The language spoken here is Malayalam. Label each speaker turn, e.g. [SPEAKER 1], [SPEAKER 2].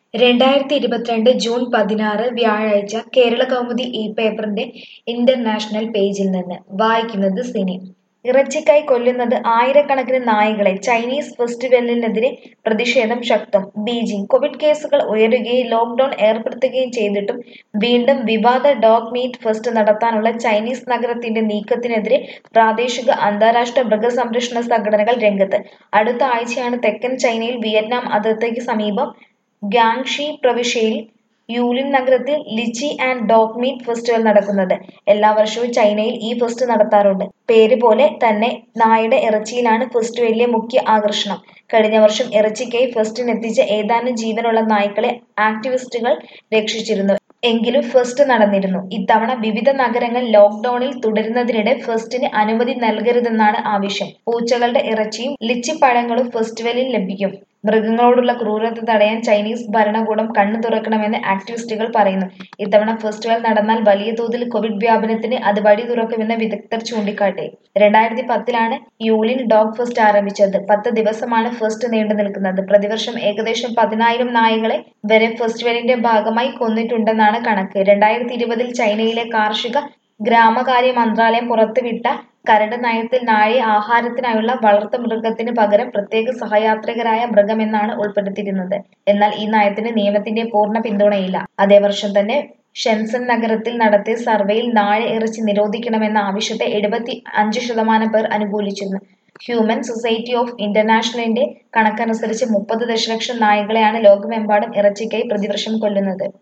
[SPEAKER 1] രണ്ടായിരത്തി ഇരുപത്തിരണ്ട് ജൂൺ പതിനാറ് വ്യാഴാഴ്ച കേരളകൗമുദി ഈ പേപ്പറിന്റെ ഇന്റർനാഷണൽ പേജിൽ നിന്ന് വായിക്കുന്നത് സിനി ഇറച്ചിക്കായി കൊല്ലുന്നത് ആയിരക്കണക്കിന് നായ്ക്കളെ ചൈനീസ് ഫെസ്റ്റിവലിനെതിരെ പ്രതിഷേധം ശക്തം ബീജിംഗ് കോവിഡ് കേസുകൾ ഉയരുകയും ലോക്ഡൌൺ ഏർപ്പെടുത്തുകയും ചെയ്തിട്ടും വീണ്ടും വിവാദ ഡോഗ് മീറ്റ് ഫെസ്റ്റ് നടത്താനുള്ള ചൈനീസ് നഗരത്തിന്റെ നീക്കത്തിനെതിരെ പ്രാദേശിക അന്താരാഷ്ട്ര മൃഗസംരക്ഷണ സംഘടനകൾ രംഗത്ത് അടുത്ത ആഴ്ചയാണ് തെക്കൻ ചൈനയിൽ വിയറ്റ്നാം അതിർത്തിക്ക് സമീപം ഗാങ്ഷി പ്രവിശ്യയിൽ യൂലിൻ നഗരത്തിൽ lychee and dog meat festival നടക്കുന്നത് എല്ലാ വർഷവും ചൈനയിൽ ഈ ഫെസ്റ്റ് നടത്താറുണ്ട് പേര് പോലെ തന്നെ നായയുടെ ഇറച്ചിയിലാണ് ഫെസ്റ്റിവലിലെ മുഖ്യ ആകർഷണം കഴിഞ്ഞ വർഷം ഇറച്ചിക്കായി ഫെസ്റ്റിനെത്തിച്ച ഏതാനും ജീവനുള്ള നായ്ക്കളെ ആക്ടിവിസ്റ്റുകൾ രക്ഷിച്ചിരുന്നു എങ്കിലും ഫെസ്റ്റ് നടന്നിരുന്നു ഇത്തവണ വിവിധ നഗരങ്ങൾ ലോക്ഡൌണിൽ തുടരുന്നതിനിടെ ഫെസ്റ്റിന് അനുമതി നൽകരുതെന്നാണ് ആവശ്യം പൂച്ചകളുടെ ഇറച്ചിയും ലിച്ചിപ്പഴങ്ങളും ഫെസ്റ്റിവലിൽ ലഭിക്കും മൃഗങ്ങളോടുള്ള ക്രൂരത തടയാൻ ചൈനീസ് ഭരണകൂടം കണ്ണു തുറക്കണമെന്ന് ആക്ടിവിസ്റ്റുകൾ പറയുന്നു ഇത്തവണ ഫെസ്റ്റിവൽ നടന്നാൽ വലിയ തോതിൽ കോവിഡ് വ്യാപനത്തിന് അത് വഴി തുറക്കുമെന്ന് വിദഗ്ധർ ചൂണ്ടിക്കാട്ടി രണ്ടായിരത്തി പത്തിലാണ് യൂലിൻ ഡോഗ് ഫെസ്റ്റ് ആരംഭിച്ചത് പത്ത് ദിവസമാണ് ഫെസ്റ്റ് നീണ്ടു നിൽക്കുന്നത് പ്രതിവർഷം ഏകദേശം പതിനായിരം നായകളെ വരെ ഫെസ്റ്റിവലിന്റെ ഭാഗമായി കൊന്നിട്ടുണ്ടെന്നാണ് കണക്ക് രണ്ടായിരത്തി ഇരുപതിൽ ചൈനയിലെ കാർഷിക ഗ്രാമകാര്യ മന്ത്രാലയം പുറത്തുവിട്ട കരട് നയത്തിൽ നായയെ ആഹാരത്തിനായുള്ള വളർത്തു മൃഗത്തിന് പകരം പ്രത്യേക സഹയാത്രികരായ മൃഗമെന്നാണ് ഉൾപ്പെടുത്തിയിരുന്നത് എന്നാൽ ഈ നയത്തിന് നിയമത്തിന്റെ പൂർണ്ണ പിന്തുണയില്ല അതേ വർഷം തന്നെ ഷെൻസൺ നഗരത്തിൽ നടത്തിയ സർവേയിൽ നായ ഇറച്ചി നിരോധിക്കണമെന്ന ആവശ്യത്തെ എഴുപത്തി അഞ്ച് ശതമാനം പേർ അനുകൂലിച്ചിരുന്നു ഹ്യൂമൻ സൊസൈറ്റി ഓഫ് ഇന്റർനാഷണലിന്റെ കണക്കനുസരിച്ച് മുപ്പത് ദശലക്ഷം നായകളെയാണ് ലോകമെമ്പാടും ഇറച്ചിക്കായി പ്രതിവർഷം കൊല്ലുന്നത്